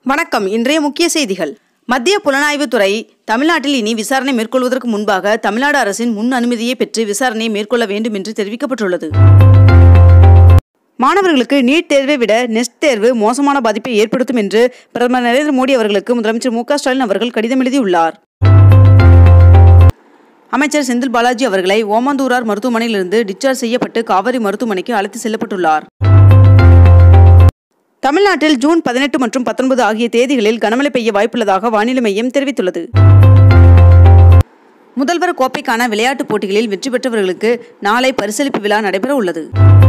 வணக்கம் இன்றைய முக்கிய செய்திகள் மத்திய புலனாய்வுத் துறை தமிழ்நாட்டில் இனி விசாரணை மேற்கொள்வதற்கு முன்பாக தமிழ்நாடு அரசின் முன் அனுமதியை பெற்று விசாரணையை மேற்கொள்ள வேண்டும் என்று தெரிவிக்கப்பட்டுள்ளது மாணவர்களுக்கு நீட் தேர்வை விட நெஸ்ட் தேர்வு மோசமான பாதிப்பை ஏற்படுத்தும் என்று பிரதமர் நரேந்திர மோடி அவர்களுக்கு முதலமைச்சர் மு க ஸ்டாலின் அவர்கள் கடிதம் எழுதியுள்ளார் அமைச்சர் செந்தில் பாலாஜி அவர்களை ஓமந்தூரார் மருத்துவமனையிலிருந்து டிஸ்சார்ஜ் செய்யப்பட்டு காவிரி மருத்துவமனைக்கு அழைத்து செல்லப்பட்டுள்ளார் தமிழ்நாட்டில் ஜூன் பதினெட்டு மற்றும் பத்தொன்பது ஆகிய தேதிகளில் கனமழை பெய்ய வாய்ப்புள்ளதாக வானிலை மையம் தெரிவித்துள்ளது முதல்வர் கோப்பைக்கான விளையாட்டுப் போட்டிகளில் வெற்றி பெற்றவர்களுக்கு நாளை பரிசளிப்பு விழா நடைபெற உள்ளது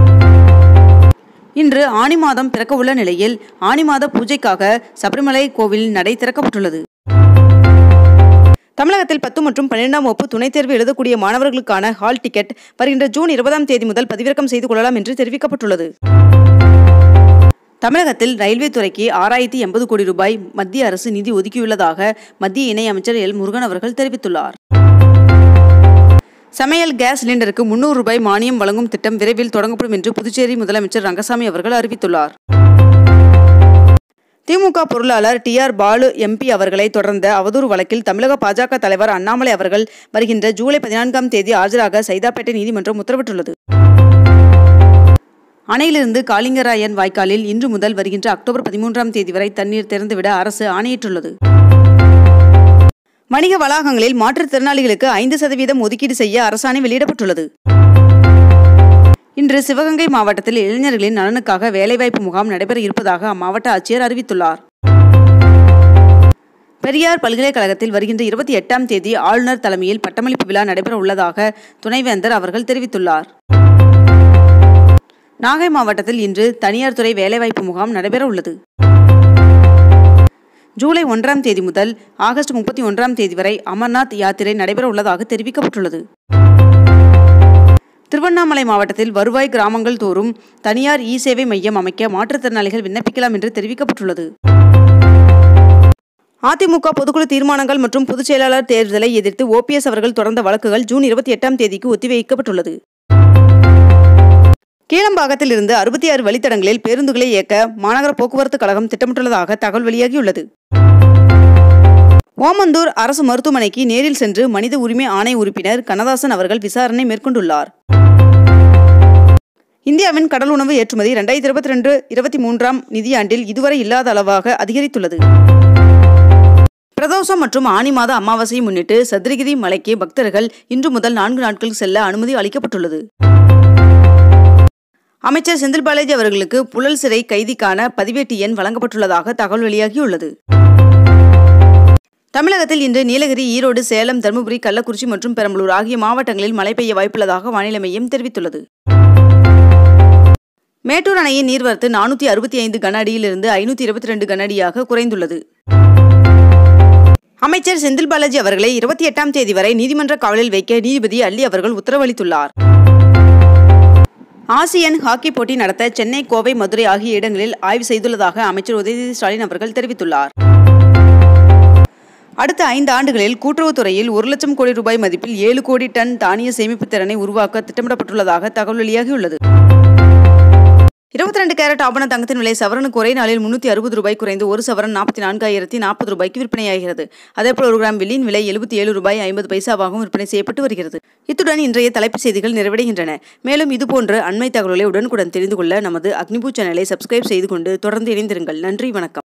இன்று ஆனி மாதம் பிறக்க உள்ள நிலையில் ஆனி மாத பூஜைக்காக சபரிமலை கோவில் நடை திறக்கப்பட்டுள்ளது தமிழகத்தில் பத்து மற்றும் பன்னிரெண்டாம் வகுப்பு துணைத் தேர்வு எழுதக்கூடிய மாணவர்களுக்கான ஹால் டிக்கெட் வருகின்ற ஜூன் இருபதாம் தேதி முதல் பதிவிறக்கம் செய்து கொள்ளலாம் என்று தெரிவிக்கப்பட்டுள்ளது தமிழகத்தில் ரயில்வே துறைக்கு ஆறாயிரத்தி எண்பது கோடி ரூபாய் மத்திய அரசு நிதி ஒதுக்கியுள்ளதாக மத்திய இணையமைச்சர் எல் முருகன் அவர்கள் தெரிவித்துள்ளார் சமையல் கேஸ் சிலிண்டருக்கு முன்னூறு ரூபாய் மானியம் வழங்கும் திட்டம் விரைவில் தொடங்கப்படும் என்று புதுச்சேரி முதலமைச்சர் ரங்கசாமி அவர்கள் அறிவித்துள்ளார் திமுக பொருளாளர் டி ஆர் பாலு எம்பி அவர்களை தொடர்ந்த அவதூறு வழக்கில் தமிழக பாஜக தலைவர் அண்ணாமலை அவர்கள் வருகின்ற ஜூலை பதினான்காம் தேதி ஆஜராக சைதாப்பேட்டை நீதிமன்றம் உத்தரவிட்டுள்ளது அணையிலிருந்து காளிங்கராயன் வாய்க்காலில் இன்று முதல் வருகின்ற அக்டோபர் பதிமூன்றாம் தேதி வரை தண்ணீர் திறந்துவிட அரசு ஆணையிட்டுள்ளது வணிக வளாகங்களில் மாற்றுத்திறனாளிகளுக்கு ஐந்து சதவீதம் ஒதுக்கீடு செய்ய அரசாணை வெளியிடப்பட்டுள்ளது இன்று சிவகங்கை மாவட்டத்தில் இளைஞர்களின் நலனுக்காக வேலைவாய்ப்பு முகாம் நடைபெற இருப்பதாக அம்மாவட்ட ஆட்சியர் அறிவித்துள்ளார் பெரியார் பல்கலைக்கழகத்தில் வருகின்ற இருபத்தி எட்டாம் தேதி ஆளுநர் தலைமையில் பட்டமளிப்பு விழா நடைபெற உள்ளதாக துணைவேந்தர் அவர்கள் தெரிவித்துள்ளார் நாகை மாவட்டத்தில் இன்று தனியார் துறை வேலைவாய்ப்பு முகாம் நடைபெற உள்ளது ஜூலை ஒன்றாம் தேதி முதல் ஆகஸ்ட் முப்பத்தி ஒன்றாம் தேதி வரை அமர்நாத் யாத்திரை நடைபெற உள்ளதாக தெரிவிக்கப்பட்டுள்ளது திருவண்ணாமலை மாவட்டத்தில் வருவாய் கிராமங்கள் தோறும் தனியார் இ சேவை மையம் அமைக்க மாற்றுத்திறனாளிகள் விண்ணப்பிக்கலாம் என்று தெரிவிக்கப்பட்டுள்ளது அதிமுக பொதுக்குழு தீர்மானங்கள் மற்றும் பொதுச் செயலாளர் தேர்தலை எதிர்த்து ஓபிஎஸ் அவர்கள் தொடர்ந்த வழக்குகள் ஜூன் இருபத்தி எட்டாம் தேதிக்கு ஒத்திவைக்கப்பட்டுள்ளது கீழம்பாக்கத்தில் இருந்து அறுபத்தி ஆறு வழித்தடங்களில் பேருந்துகளை இயக்க மாநகர போக்குவரத்து கழகம் திட்டமிட்டுள்ளதாக தகவல் வெளியாகியுள்ளது ஓமந்தூர் அரசு மருத்துவமனைக்கு நேரில் சென்று மனித உரிமை ஆணைய உறுப்பினர் கனதாசன் அவர்கள் விசாரணை மேற்கொண்டுள்ளார் இந்தியாவின் கடல் உணவு ஏற்றுமதி இரண்டாயிரத்தி இருபத்தி ரெண்டு இருபத்தி மூன்றாம் நிதியாண்டில் இதுவரை இல்லாத அளவாக அதிகரித்துள்ளது பிரதோஷம் மற்றும் ஆனி மாத அமாவாசையை முன்னிட்டு சதுரகிரி மலைக்கு பக்தர்கள் இன்று முதல் நான்கு நாட்கள் செல்ல அனுமதி அளிக்கப்பட்டுள்ளது அமைச்சர் செந்தில் பாலாஜி அவர்களுக்கு புழல் சிறை கைதிக்கான பதிவேட்டு எண் வழங்கப்பட்டுள்ளதாக தகவல் வெளியாகியுள்ளது தமிழகத்தில் இன்று நீலகிரி ஈரோடு சேலம் தருமபுரி கள்ளக்குறிச்சி மற்றும் பெரம்பலூர் ஆகிய மாவட்டங்களில் மழை பெய்ய வாய்ப்புள்ளதாக வானிலை மையம் தெரிவித்துள்ளது மேட்டூர் அணையின் நீர்வரத்து நானூற்றி அறுபத்தி ஐந்து கன அடியிலிருந்து ஐநூற்றி இருபத்தி ரெண்டு கன அடியாக குறைந்துள்ளது அமைச்சர் செந்தில் பாலாஜி அவர்களை இருபத்தி எட்டாம் தேதி வரை நீதிமன்ற காவலில் வைக்க நீதிபதி அள்ளி அவர்கள் உத்தரவளித்துள்ளார் ஆசியன் ஹாக்கி போட்டி நடத்த சென்னை கோவை மதுரை ஆகிய இடங்களில் ஆய்வு செய்துள்ளதாக அமைச்சர் உதயநிதி ஸ்டாலின் அவர்கள் தெரிவித்துள்ளார் அடுத்த ஐந்து ஆண்டுகளில் கூட்டுறவுத்துறையில் ஒரு லட்சம் கோடி ரூபாய் மதிப்பில் ஏழு கோடி டன் தானிய சேமிப்பு திறனை உருவாக்க திட்டமிடப்பட்டுள்ளதாக தகவல் வெளியாகியுள்ளது இருபத்தி ரெண்டு கேரட் ஆபண தங்கத்தின் விலை சவரனுக்கு ஒரே நாளில் முன்னூற்றி அறுபது ரூபாய் குறைந்து ஒரு சவரன் நாற்பத்தி நான்காயிரத்தி நாற்பது ரூபாய்க்கு விற்பனையாகிறது அதேபோல் ஒரு கிராம் வெள்ளியின் விலை எழுபத்தி ஏழு ரூபாய் ஐம்பது பைசாவாகவும் விற்பனை செய்யப்பட்டு வருகிறது இத்துடன் இன்றைய தலைப்புச் செய்திகள் நிறைவடைகின்றன மேலும் இதுபோன்ற அண்மை தகவல்களை உடனுக்குடன் தெரிந்து கொள்ள நமது அக்னிபூ சேனலை சப்ஸ்கிரைப் செய்து கொண்டு தொடர்ந்து இணைந்திருங்கள் நன்றி வணக்கம்